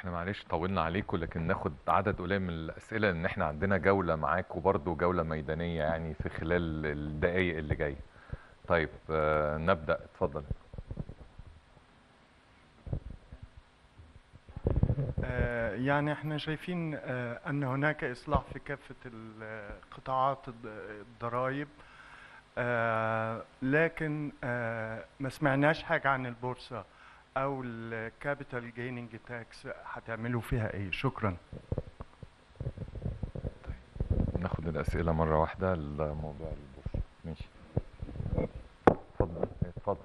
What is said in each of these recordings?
احنا معلش طولنا عليكم لكن ناخد عدد قليل من الاسئله لان احنا عندنا جوله معاكم برضو جوله ميدانيه يعني في خلال الدقائق اللي جايه طيب آه نبدا اتفضل آه، يعني احنا شايفين آه، ان هناك اصلاح في كافة القطاعات الضرائب آه، لكن ما سمعناش حاجة عن البورصة او الكابيتال جيننج تاكس هتعملوا فيها ايه شكرا طيب ناخد الاسئله مره واحده لموضوع البورصه ماشي اتفضل اتفضل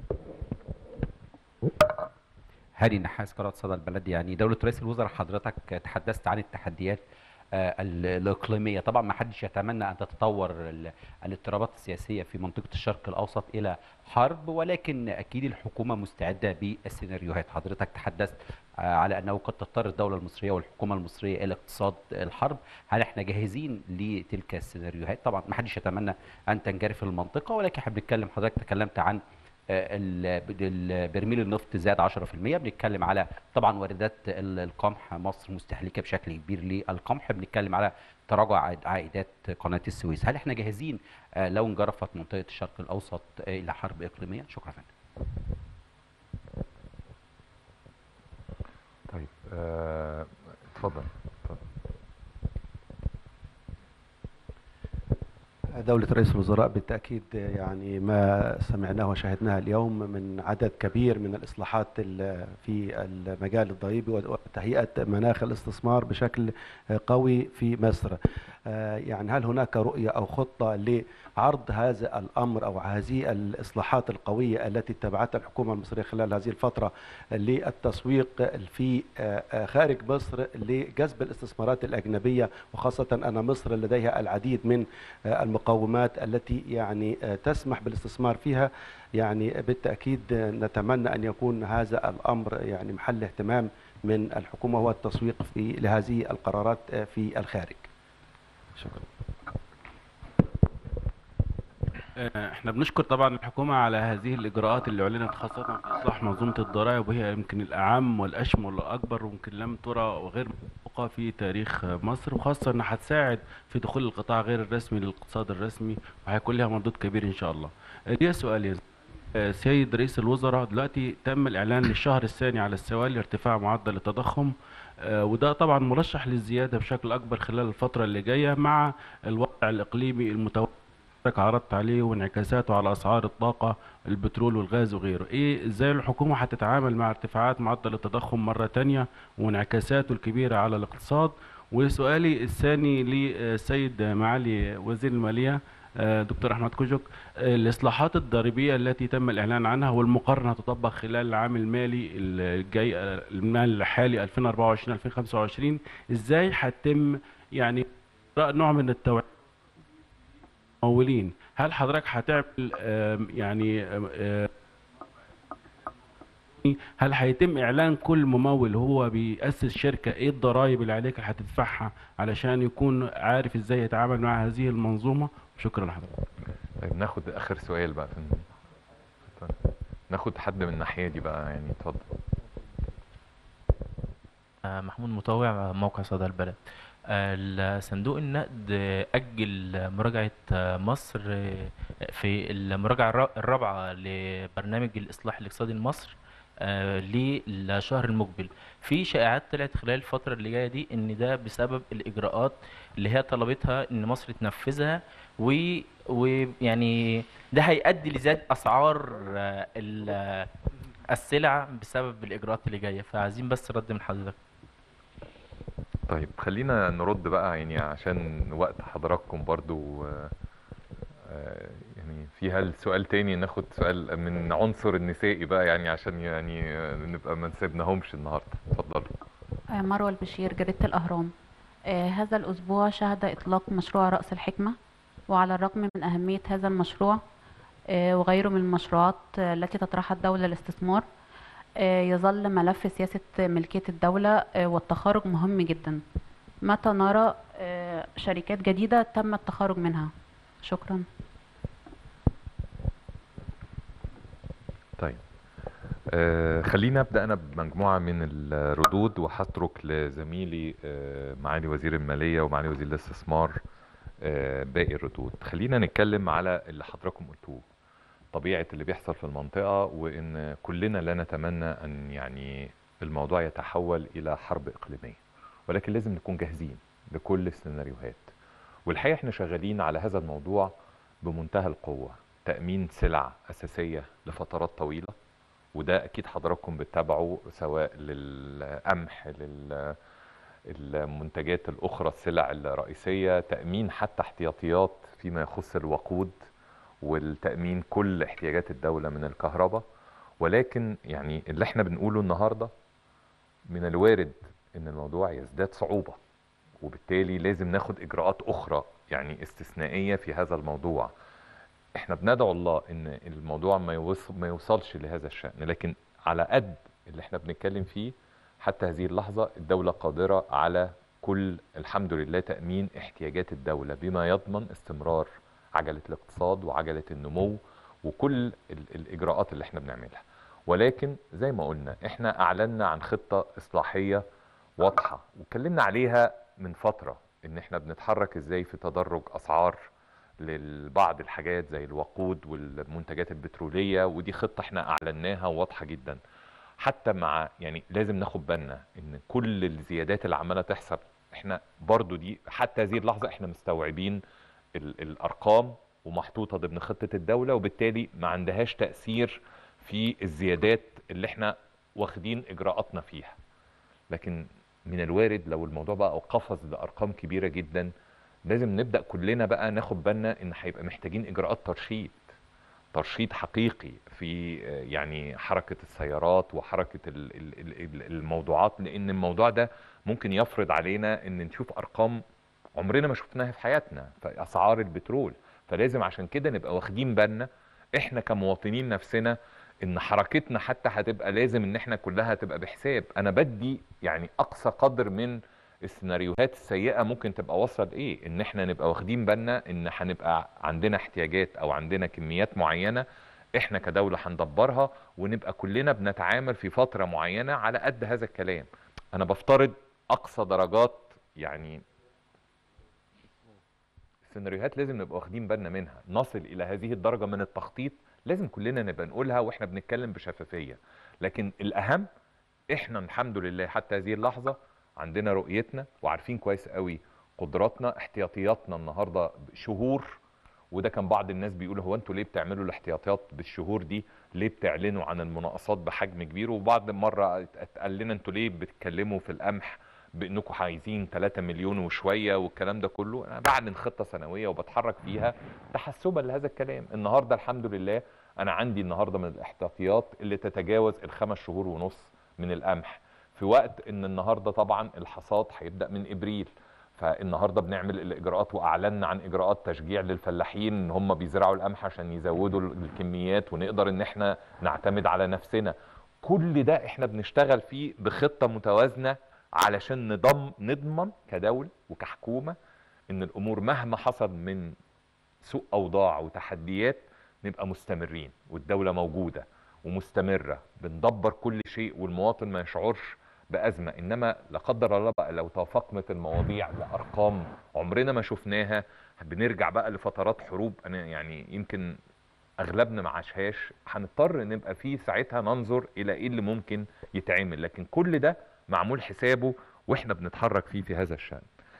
هاني النحاس قناه صدى البلد يعني دوله رئيس الوزراء حضرتك تحدثت عن التحديات الاقليميه طبعا ما حدش يتمنى ان تتطور الاضطرابات السياسيه في منطقه الشرق الاوسط الى حرب ولكن اكيد الحكومه مستعده بالسيناريوهات حضرتك تحدثت على انه قد تضطر الدوله المصريه والحكومه المصريه الى اقتصاد الحرب هل احنا جاهزين لتلك السيناريوهات طبعا ما حدش يتمنى ان تنجرف المنطقه ولكن احنا بنتكلم حضرتك تكلمت عن برميل النفط زاد 10% بنتكلم على طبعا واردات القمح مصر مستهلكه بشكل كبير للقمح بنتكلم على تراجع عائدات قناه السويس هل احنا جاهزين لو انجرفت منطقه الشرق الاوسط الى حرب اقليميه شكرا فندم طيب آه، اتفضل اتفضل دولة رئيس الوزراء بالتأكيد يعني ما سمعناه وشاهدناه اليوم من عدد كبير من الإصلاحات في المجال الضريبي وتهيئة مناخ الاستثمار بشكل قوي في مصر يعني هل هناك رؤية أو خطة لعرض هذا الأمر أو هذه الإصلاحات القوية التي اتبعتها الحكومة المصرية خلال هذه الفترة للتسويق في خارج مصر لجذب الاستثمارات الأجنبية وخاصة أن مصر لديها العديد من المقومات التي يعني تسمح بالاستثمار فيها يعني بالتأكيد نتمنى أن يكون هذا الأمر يعني محل اهتمام من الحكومة هو التسويق في لهذه القرارات في الخارج شكرا احنا بنشكر طبعا الحكومة على هذه الإجراءات اللي أعلنت خاصة في إصلاح منظومة الضرائب وهي يمكن الأعم والأشمل والأكبر ويمكن لم ترى وغير مسبوقة في تاريخ مصر وخاصة إنها هتساعد في دخول القطاع غير الرسمي للاقتصاد الرسمي وهيكون لها مردود كبير إن شاء الله. ليا سؤال يا سيد رئيس الوزراء دلوقتي تم الإعلان للشهر الثاني على السوال لارتفاع معدل التضخم وده طبعا مرشح للزيادة بشكل أكبر خلال الفترة اللي جاية مع الوضع الإقليمي المتوسط عرضت عليه وانعكاساته على اسعار الطاقه البترول والغاز وغيره ايه ازاي الحكومه هتتعامل مع ارتفاعات معدل التضخم مره تانية وانعكاساته الكبيره على الاقتصاد وسؤالي الثاني للسيد معالي وزير الماليه دكتور احمد كوجك الاصلاحات الضريبيه التي تم الاعلان عنها والمقارنه تطبق خلال العام المالي الجاي المالي الحالي 2024 2025 ازاي هتم يعني نوع من التوعيه ممولين هل حضرتك هتعمل يعني هل هيتم اعلان كل ممول هو بيأسس شركه ايه الضرائب اللي عليك اللي هتدفعها علشان يكون عارف ازاي يتعامل مع هذه المنظومه شكرا لحضرتك طيب ناخد اخر سؤال بقى في ناخد حد من الناحيه دي بقى يعني اتفضل محمود مطوع موقع صدى البلد صندوق النقد أجل مراجعة مصر في المراجعة الرابعة لبرنامج الإصلاح الاقتصادي لمصر للشهر المقبل في شائعات طلعت خلال الفترة اللي جاية دي إن ده بسبب الإجراءات اللي هي طلبتها إن مصر تنفذها ويعني ده هيؤدي لزيادة أسعار السلع بسبب الإجراءات اللي جاية فعايزين بس رد من حضرتك طيب خلينا نرد بقى يعني عشان وقت حضراتكم برضو يعني فيها السؤال تاني ناخد سؤال من عنصر النسائي بقى يعني عشان يعني نبقى ما نسيبناهمش النهارده اتفضلوا مروه البشير جريده الاهرام هذا الاسبوع شهد اطلاق مشروع راس الحكمه وعلى الرغم من اهميه هذا المشروع وغيره من المشروعات التي تطرحها الدوله للاستثمار يظل ملف سياسة ملكية الدولة والتخارج مهم جدا متى نرى شركات جديدة تم التخارج منها شكرا طيب آه، خليني ابدا انا بمجموعه من الردود وهترك لزميلي آه، معالي وزير الماليه ومعالي وزير الاستثمار آه، باقي الردود خلينا نتكلم على اللي حضراتكم قلتوه طبيعه اللي بيحصل في المنطقه وان كلنا لا نتمنى ان يعني الموضوع يتحول الى حرب اقليميه ولكن لازم نكون جاهزين لكل السيناريوهات والحقيقه احنا شغالين على هذا الموضوع بمنتهى القوه تامين سلع اساسيه لفترات طويله وده اكيد حضراتكم بتتابعوا سواء للقمح للمنتجات الاخرى السلع الرئيسيه تامين حتى احتياطيات فيما يخص الوقود والتامين كل احتياجات الدوله من الكهرباء ولكن يعني اللي احنا بنقوله النهارده من الوارد ان الموضوع يزداد صعوبه وبالتالي لازم ناخد اجراءات اخرى يعني استثنائيه في هذا الموضوع احنا بندعو الله ان الموضوع ما يوصل ما يوصلش لهذا الشأن لكن على قد اللي احنا بنتكلم فيه حتى هذه اللحظة الدولة قادرة على كل الحمد لله تأمين احتياجات الدولة بما يضمن استمرار عجلة الاقتصاد وعجلة النمو وكل ال- الإجراءات اللي احنا بنعملها ولكن زي ما قلنا احنا أعلنا عن خطة إصلاحية واضحة واتكلمنا عليها من فترة ان احنا بنتحرك ازاي في تدرج أسعار لبعض الحاجات زي الوقود والمنتجات البترولية ودي خطة احنا اعلناها واضحة جدا حتى مع يعني لازم ناخد بالنا ان كل الزيادات اللي عمالة تحصل احنا برضو دي حتى هذه اللحظة احنا مستوعبين ال الارقام ومحطوطة ضمن خطة الدولة وبالتالي ما عندهاش تأثير في الزيادات اللي احنا واخدين اجراءاتنا فيها لكن من الوارد لو الموضوع بقى قفز لارقام كبيرة جدا لازم نبدا كلنا بقى ناخد بالنا ان هيبقى محتاجين اجراءات ترشيد ترشيد حقيقي في آه، يعني حركه السيارات وحركه ال- ال- ال- ال- الموضوعات لان الموضوع ده ممكن يفرض علينا ان نشوف ارقام عمرنا ما شفناها في حياتنا في اسعار البترول فلازم عشان كده نبقى واخدين بالنا احنا كمواطنين نفسنا ان حركتنا حتى هتبقى لازم ان احنا كلها تبقى بحساب انا بدي يعني اقصى قدر من السيناريوهات السيئه ممكن تبقى وصل ايه ان احنا نبقى واخدين بالنا ان هنبقى عندنا احتياجات او عندنا كميات معينه احنا كدوله هندبرها ونبقى كلنا بنتعامل في فتره معينه على قد هذا الكلام انا بفترض اقصى درجات يعني السيناريوهات لازم نبقى واخدين بالنا منها نصل الى هذه الدرجه من التخطيط لازم كلنا نبقى نقولها واحنا بنتكلم بشفافيه لكن الاهم احنا الحمد لله حتى هذه اللحظه عندنا رؤيتنا وعارفين كويس قوي قدراتنا احتياطياتنا النهارده شهور وده كان بعض الناس بيقولوا هو انتوا ليه بتعملوا الاحتياطيات بالشهور دي ليه بتعلنوا عن المناقصات بحجم كبير وبعض مره اتقال لنا انتوا ليه بتتكلموا في القمح بانكم عايزين 3 مليون وشويه والكلام ده كله انا بعلن خطه سنويه وبتحرك فيها تحسبا لهذا الكلام النهارده الحمد لله انا عندي النهارده من الاحتياطيات اللي تتجاوز الخمس شهور ونص من القمح في وقت ان النهارده طبعا الحصاد هيبدا من ابريل فالنهارده بنعمل الاجراءات واعلنا عن اجراءات تشجيع للفلاحين ان هم بيزرعوا القمح عشان يزودوا الكميات ونقدر ان احنا نعتمد على نفسنا كل ده احنا بنشتغل فيه بخطه متوازنه علشان نضم نضمن كدوله وكحكومه ان الامور مهما حصل من سوء اوضاع وتحديات نبقى مستمرين والدوله موجوده ومستمره بندبر كل شيء والمواطن ما يشعرش بازمه انما لا قدر الله بقى لو تفاقمت المواضيع لارقام عمرنا ما شفناها بنرجع بقى لفترات حروب انا يعني يمكن اغلبنا ما عاشهاش هنضطر نبقى فيه ساعتها ننظر الى ايه اللي ممكن يتعمل لكن كل ده معمول حسابه واحنا بنتحرك فيه في هذا الشان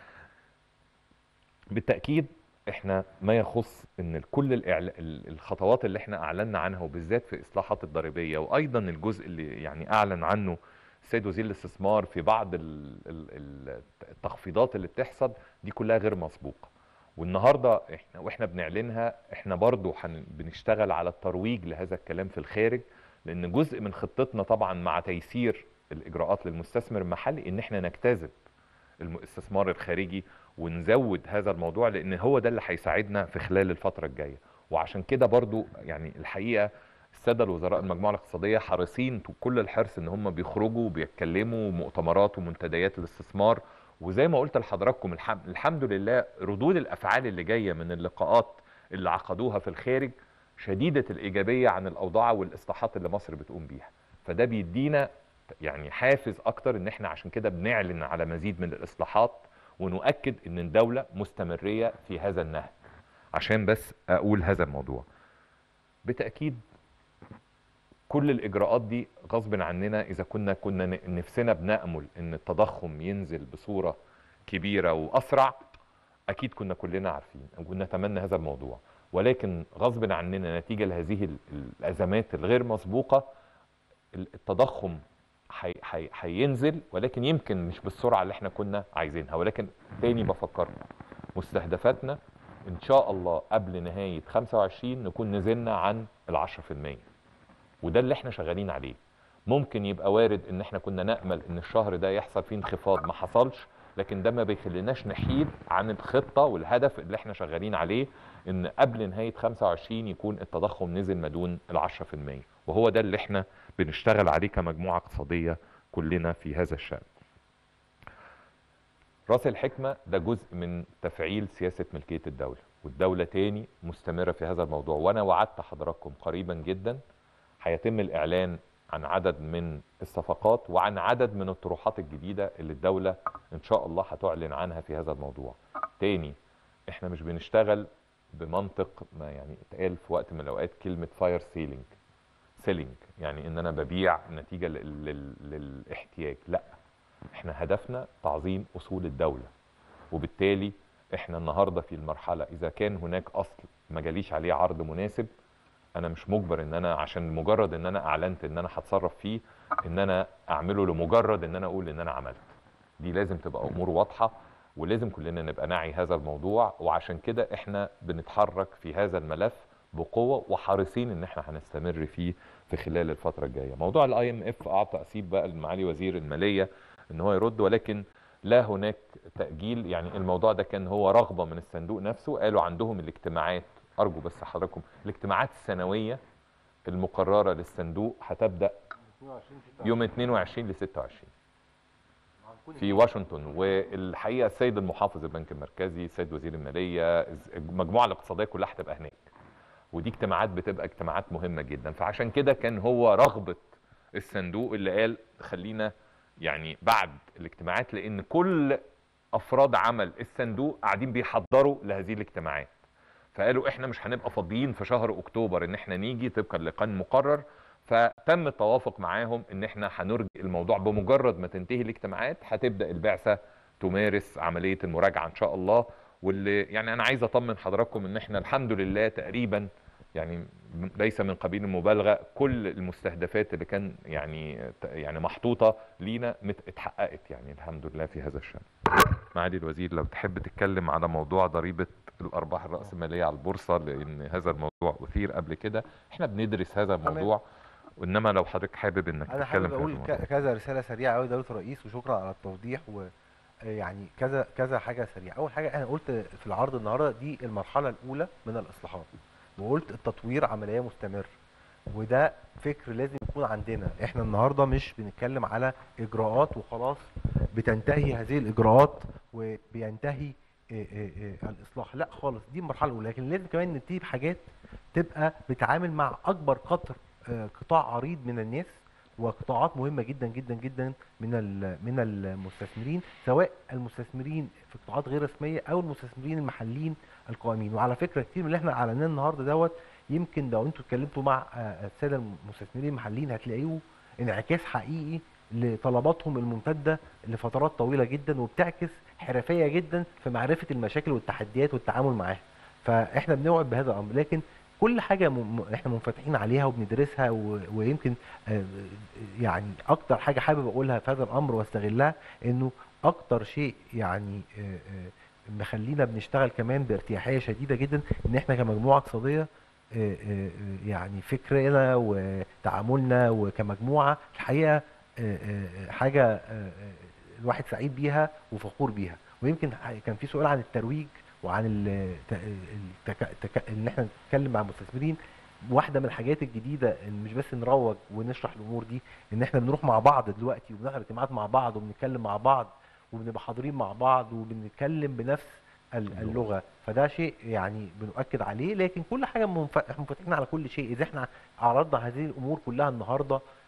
بالتاكيد احنا ما يخص ان كل الإعل... الخطوات اللي احنا اعلنا عنها وبالذات في اصلاحات الضريبيه وايضا الجزء اللي يعني اعلن عنه السيد وزير الاستثمار في بعض ال- ال- التخفيضات اللي بتحصل دي كلها غير مسبوقه والنهارده احنا واحنا بنعلنها احنا برضو حن بنشتغل على الترويج لهذا الكلام في الخارج لان جزء من خطتنا طبعا مع تيسير الاجراءات للمستثمر المحلي ان احنا نجتذب الاستثمار الخارجي ونزود هذا الموضوع لان هو ده اللي هيساعدنا في خلال الفتره الجايه وعشان كده برضو يعني الحقيقه الساده الوزراء المجموعه الاقتصاديه حريصين كل الحرص ان هم بيخرجوا وبيتكلموا مؤتمرات ومنتديات الاستثمار وزي ما قلت لحضراتكم الحم... الحمد لله ردود الافعال اللي جايه من اللقاءات اللي عقدوها في الخارج شديده الايجابيه عن الاوضاع والاصلاحات اللي مصر بتقوم بيها فده بيدينا يعني حافز اكتر ان احنا عشان كده بنعلن على مزيد من الاصلاحات ونؤكد ان الدوله مستمريه في هذا النهج عشان بس اقول هذا الموضوع بالتاكيد كل الاجراءات دي غصب عننا اذا كنا كنا ن- نفسنا بنامل ان التضخم ينزل بصوره كبيره واسرع اكيد كنا كلنا عارفين او نتمنى هذا الموضوع ولكن غصب عننا نتيجه لهذه ال- الازمات الغير مسبوقه ال- التضخم حي- حي- هينزل ولكن يمكن مش بالسرعه اللي احنا كنا عايزينها ولكن تاني بفكركم مستهدفاتنا ان شاء الله قبل نهايه 25 نكون نزلنا عن ال 10% وده اللي احنا شغالين عليه ممكن يبقى وارد ان احنا كنا نامل ان الشهر ده يحصل فيه انخفاض ما حصلش لكن ده ما بيخليناش نحيد عن الخطه والهدف اللي احنا شغالين عليه ان قبل نهايه 25 يكون التضخم نزل ما دون ال 10% وهو ده اللي احنا بنشتغل عليه كمجموعه اقتصاديه كلنا في هذا الشان. راس الحكمه ده جزء من تفعيل سياسه ملكيه الدوله والدوله تاني مستمره في هذا الموضوع وانا وعدت حضراتكم قريبا جدا هيتم الاعلان عن عدد من الصفقات وعن عدد من الطروحات الجديده اللي الدوله ان شاء الله هتعلن عنها في هذا الموضوع. تاني احنا مش بنشتغل بمنطق ما يعني اتقال في وقت من الاوقات كلمه فاير سيلينج سيلينج يعني ان انا ببيع نتيجه لل- لل- للاحتياج لا احنا هدفنا تعظيم اصول الدوله وبالتالي احنا النهارده في المرحله اذا كان هناك اصل ما جاليش عليه عرض مناسب انا مش مجبر ان انا عشان مجرد ان انا اعلنت ان انا هتصرف فيه ان انا اعمله لمجرد ان انا اقول ان انا عملت دي لازم تبقى امور واضحه ولازم كلنا نبقى نعي هذا الموضوع وعشان كده احنا بنتحرك في هذا الملف بقوه وحريصين ان احنا هنستمر فيه في خلال الفتره الجايه موضوع الاي ام اف اعطى اسيب بقى لمعالي وزير الماليه ان هو يرد ولكن لا هناك تاجيل يعني الموضوع ده كان هو رغبه من الصندوق نفسه قالوا عندهم الاجتماعات ارجو بس حضراتكم الاجتماعات السنويه المقرره للصندوق هتبدا يوم 22 ل 26 في واشنطن والحقيقه السيد المحافظ البنك المركزي السيد وزير الماليه المجموعه الاقتصاديه كلها هتبقى هناك ودي اجتماعات بتبقى اجتماعات مهمه جدا فعشان كده كان هو رغبه الصندوق اللي قال خلينا يعني بعد الاجتماعات لان كل افراد عمل الصندوق قاعدين بيحضروا لهذه الاجتماعات فقالوا احنا مش هنبقى فاضيين في شهر اكتوبر ان احنا نيجي طبقا لقانون مقرر فتم التوافق معاهم ان احنا هنرجع الموضوع بمجرد ما تنتهي الاجتماعات هتبدا البعثه تمارس عمليه المراجعه ان شاء الله واللي يعني انا عايز اطمن حضراتكم ان احنا الحمد لله تقريبا يعني ليس من قبيل المبالغه كل المستهدفات اللي كان يعني يعني محطوطه لينا مت- اتحققت يعني الحمد لله في هذا الشان. معالي الوزير لو تحب تتكلم على موضوع ضريبه الارباح الراسماليه على البورصه لان هذا الموضوع اثير قبل كده احنا بندرس هذا الموضوع وانما لو حضرتك حابب انك انا تتكلم حابب في هذا اقول الموضوع ك- كذا رساله سريعه قوي دوله الرئيس وشكرا على التوضيح و يعني كذا كذا حاجه سريعه اول حاجه انا قلت في العرض النهارده دي المرحله الاولى من الاصلاحات وقلت التطوير عمليه مستمر وده فكر لازم يكون عندنا احنا النهارده مش بنتكلم على اجراءات وخلاص بتنتهي هذه الاجراءات وبينتهي إيه إيه إيه الاصلاح لا خالص دي المرحله الاولى لكن لازم كمان نبتدي بحاجات تبقى بتعامل مع اكبر قدر آه، قطاع عريض من الناس وقطاعات مهمه جدا جدا جدا من ال- من المستثمرين سواء المستثمرين في قطاعات غير رسميه او المستثمرين المحليين القائمين وعلى فكره كتير من اللي احنا اعلناه النهارده دوت يمكن لو انتوا اتكلمتوا مع آه، الساده المستثمرين المحليين هتلاقيه انعكاس حقيقي لطلباتهم الممتده لفترات طويله جدا وبتعكس حرفيه جدا في معرفه المشاكل والتحديات والتعامل معاها فاحنا بنوعد بهذا الامر لكن كل حاجه م... م- احنا منفتحين عليها وبندرسها و... ويمكن آه، يعني اكتر حاجه حابب اقولها في هذا الامر واستغلها انه اكتر شيء يعني آه، آه، مخلينا بنشتغل كمان بارتياحيه شديده جدا ان احنا كمجموعه اقتصاديه آه، آه، آه، يعني فكرنا وتعاملنا وكمجموعه الحقيقه آه، آه، حاجه آه، آه، الواحد سعيد بيها وفخور بيها ويمكن كان في سؤال عن الترويج وعن ال- التك... التك... ان احنا نتكلم مع المستثمرين واحده من الحاجات الجديده ان مش بس نروج ونشرح الامور دي ان احنا بنروح مع بعض دلوقتي وبنحضر اجتماعات مع بعض وبنتكلم مع بعض وبنبقى حاضرين مع بعض وبنتكلم بنفس ال- اللغه فده شيء يعني بنؤكد عليه لكن كل حاجه منف- احنا منفتحين على كل شيء اذا احنا عرضنا هذه الامور كلها النهارده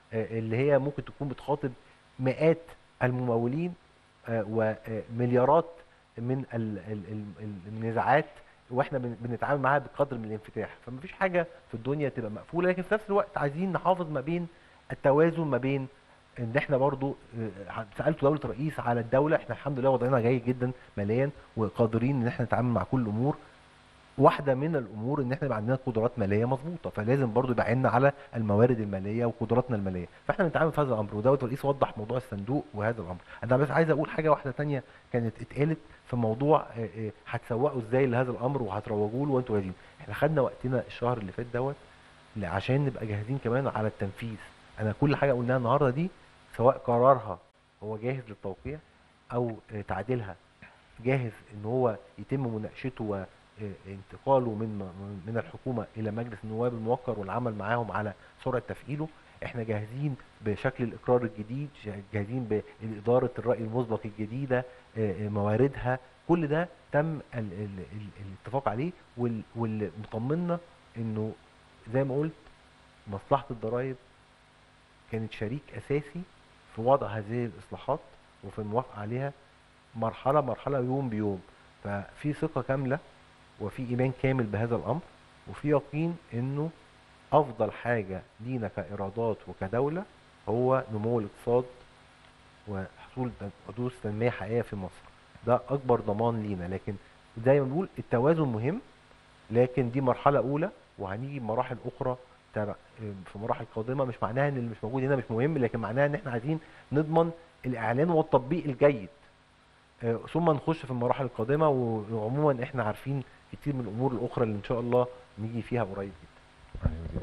آه، اللي هي ممكن تكون بتخاطب مئات الممولين آه، ومليارات من ال- ال- ال- ال- النزاعات واحنا بن- بنتعامل معاها بقدر من الانفتاح فمفيش حاجه في الدنيا تبقى مقفوله لكن في نفس الوقت عايزين نحافظ ما بين التوازن ما بين ان احنا برضو آه، سالت دوله رئيس على الدوله احنا الحمد لله وضعنا جيد جدا ماليا وقادرين ان احنا نتعامل مع كل الامور واحده من الامور ان احنا يبقى عندنا قدرات ماليه مظبوطه فلازم برضو يبقى عندنا على الموارد الماليه وقدراتنا الماليه فاحنا بنتعامل في هذا الامر ودوله الرئيس وضح موضوع الصندوق وهذا الامر انا بس عايز اقول حاجه واحده تانية كانت اتقالت في موضوع آه، آه، هتسوقوا ازاي لهذا الامر وهتروجوا له وانتوا جاهزين احنا خدنا وقتنا الشهر اللي فات دوت ل- عشان نبقى جاهزين كمان على التنفيذ انا كل حاجه قلناها النهارده دي سواء قرارها هو جاهز للتوقيع او آه، تعديلها جاهز ان هو يتم مناقشته وانتقاله من من الحكومه الى مجلس النواب الموقر والعمل معاهم على سرعه تفعيله احنا جاهزين بشكل الاقرار الجديد جاهزين باداره الراي المسبق الجديده آه، آه، مواردها كل ده تم ال- ال- ال- الاتفاق عليه وال- واللي مطمنا انه زي ما قلت مصلحه الضرائب كانت شريك اساسي في وضع هذه الاصلاحات وفي الموافقه عليها مرحله مرحله يوم بيوم ففي ثقه كامله وفي ايمان كامل بهذا الامر وفي يقين انه افضل حاجه لينا كايرادات وكدوله هو نمو الاقتصاد وحصول حدوث تنميه حقيقيه في مصر ده اكبر ضمان لينا لكن زي ما بنقول التوازن مهم لكن دي مرحله اولى وهنيجي بمراحل اخرى تبع- في مراحل قادمه مش معناها ان اللي مش موجود هنا مش مهم لكن معناها ان احنا عايزين نضمن الاعلان والتطبيق الجيد آه، ثم نخش في المراحل القادمه وعموما احنا عارفين كتير من الامور الاخرى اللي ان شاء الله نيجي فيها قريب جدا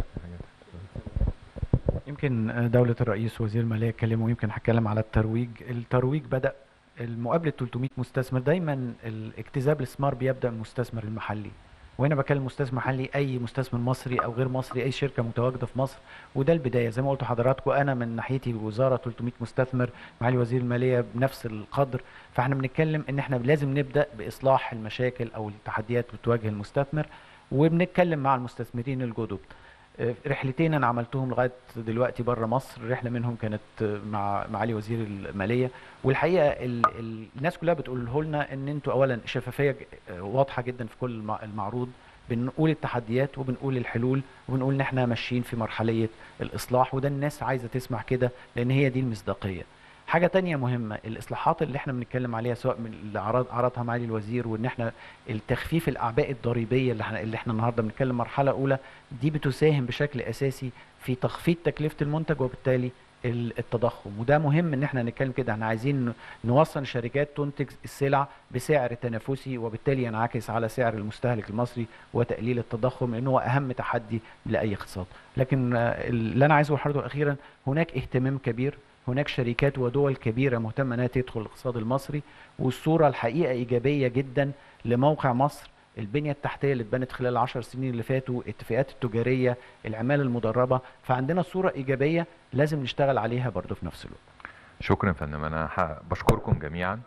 يمكن دولة الرئيس وزير المالية اتكلموا يمكن هتكلم على الترويج الترويج بدأ المقابلة 300 مستثمر دايما الاجتذاب الاستثمار بيبدأ من المستثمر المحلي وهنا بكلم مستثمر محلي اي مستثمر مصري او غير مصري اي شركه متواجده في مصر وده البدايه زي ما قلت لحضراتكم انا من ناحيتي الوزاره 300 مستثمر معالي وزير الماليه بنفس القدر فاحنا بنتكلم ان احنا لازم نبدا باصلاح المشاكل او التحديات اللي بتواجه المستثمر وبنتكلم مع المستثمرين الجدد آه، رحلتين انا عملتهم لغايه دلوقتي بره مصر رحله منهم كانت آه، مع معالي وزير الماليه والحقيقه ال ال الناس كلها بتقول لنا ان انتوا اولا شفافيه ج- آه، واضحه جدا في كل المع- المعروض بنقول التحديات وبنقول الحلول وبنقول ان احنا ماشيين في مرحليه الاصلاح وده الناس عايزه تسمع كده لان هي دي المصداقيه حاجة تانية مهمة الإصلاحات اللي احنا بنتكلم عليها سواء من اللي عرض عرضها معالي الوزير وإن احنا التخفيف الأعباء الضريبية اللي احنا, اللي احنا النهاردة بنتكلم مرحلة أولى دي بتساهم بشكل أساسي في تخفيض تكلفة المنتج وبالتالي ال- التضخم وده مهم ان احنا نتكلم كده احنا عايزين ن- نوصل الشركات تنتج السلع بسعر تنافسي وبالتالي ينعكس على سعر المستهلك المصري وتقليل التضخم لانه هو اهم تحدي لاي اقتصاد لكن آه، اللي انا عايزه لحضرتك اخيرا هناك اهتمام كبير هناك شركات ودول كبيره مهتمه انها تدخل الاقتصاد المصري والصوره الحقيقه ايجابيه جدا لموقع مصر البنيه التحتيه اللي اتبنت خلال العشر سنين اللي فاتوا الاتفاقات التجاريه العماله المدربه فعندنا صوره ايجابيه لازم نشتغل عليها برضه في نفس الوقت شكرا يا فندم انا ح- بشكركم جميعا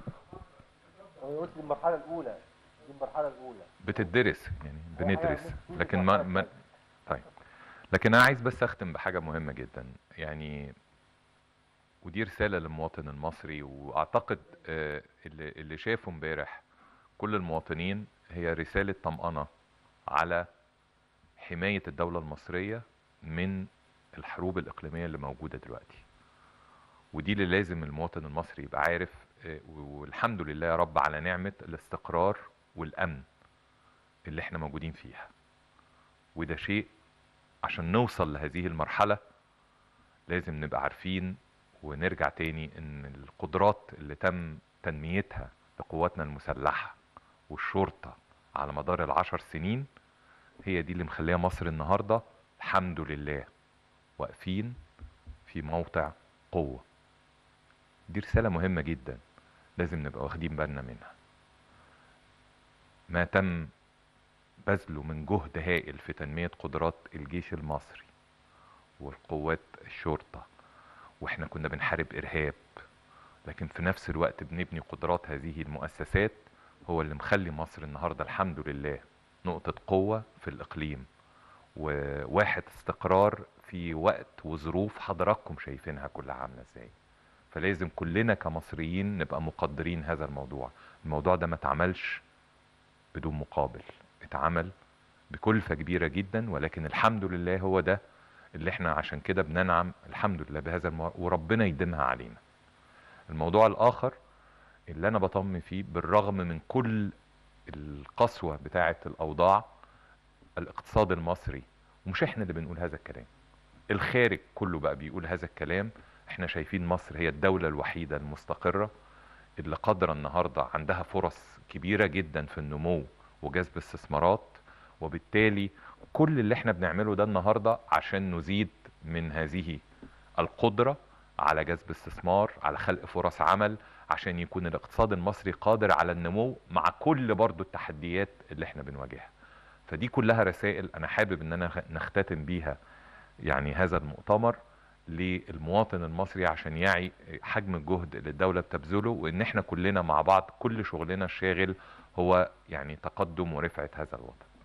انا قلت دي المرحله الاولى دي المرحله الاولى بتدرس يعني بندرس لكن ما, ما طيب لكن انا عايز بس اختم بحاجه مهمه جدا يعني ودي رساله للمواطن المصري واعتقد آه، اللي اللي شافه امبارح كل المواطنين هي رساله طمأنه على حمايه الدوله المصريه من الحروب الاقليميه اللي موجوده دلوقتي ودي اللي لازم المواطن المصري يبقى عارف آه، والحمد لله يا رب على نعمه الاستقرار والامن اللي احنا موجودين فيها وده شيء عشان نوصل لهذه المرحلة لازم نبقى عارفين ونرجع تاني ان القدرات اللي تم تنميتها لقواتنا المسلحة والشرطة على مدار العشر سنين هي دي اللي مخليه مصر النهاردة الحمد لله واقفين في موقع قوة دي رسالة مهمة جدا لازم نبقى واخدين بالنا منها ما تم بذله من جهد هائل في تنمية قدرات الجيش المصري والقوات الشرطة واحنا كنا بنحارب إرهاب لكن في نفس الوقت بنبني قدرات هذه المؤسسات هو اللي مخلي مصر النهاردة الحمد لله نقطة قوة في الإقليم وواحد استقرار في وقت وظروف حضراتكم شايفينها كلها عامله ازاي فلازم كلنا كمصريين نبقى مقدرين هذا الموضوع الموضوع ده ما اتعملش بدون مقابل اتعمل بكلفة كبيرة جدا ولكن الحمد لله هو ده اللي احنا عشان كده بننعم الحمد لله بهذا المو... وربنا يديمها علينا الموضوع الآخر اللي أنا بطمن فيه بالرغم من كل القسوة بتاعة الأوضاع الاقتصاد المصري ومش احنا اللي بنقول هذا الكلام الخارج كله بقى بيقول هذا الكلام احنا شايفين مصر هي الدولة الوحيدة المستقرة اللي قادرة النهاردة عندها فرص كبيرة جدا في النمو وجذب استثمارات وبالتالي كل اللي احنا بنعمله ده النهاردة عشان نزيد من هذه القدرة على جذب استثمار على خلق فرص عمل عشان يكون الاقتصاد المصري قادر على النمو مع كل برضو التحديات اللي احنا بنواجهها فدي كلها رسائل انا حابب ان انا نختتم بيها يعني هذا المؤتمر للمواطن المصري عشان يعي حجم الجهد اللي الدولة بتبذله وان احنا كلنا مع بعض كل شغلنا الشاغل هو يعني تقدم ورفعة هذا الوطن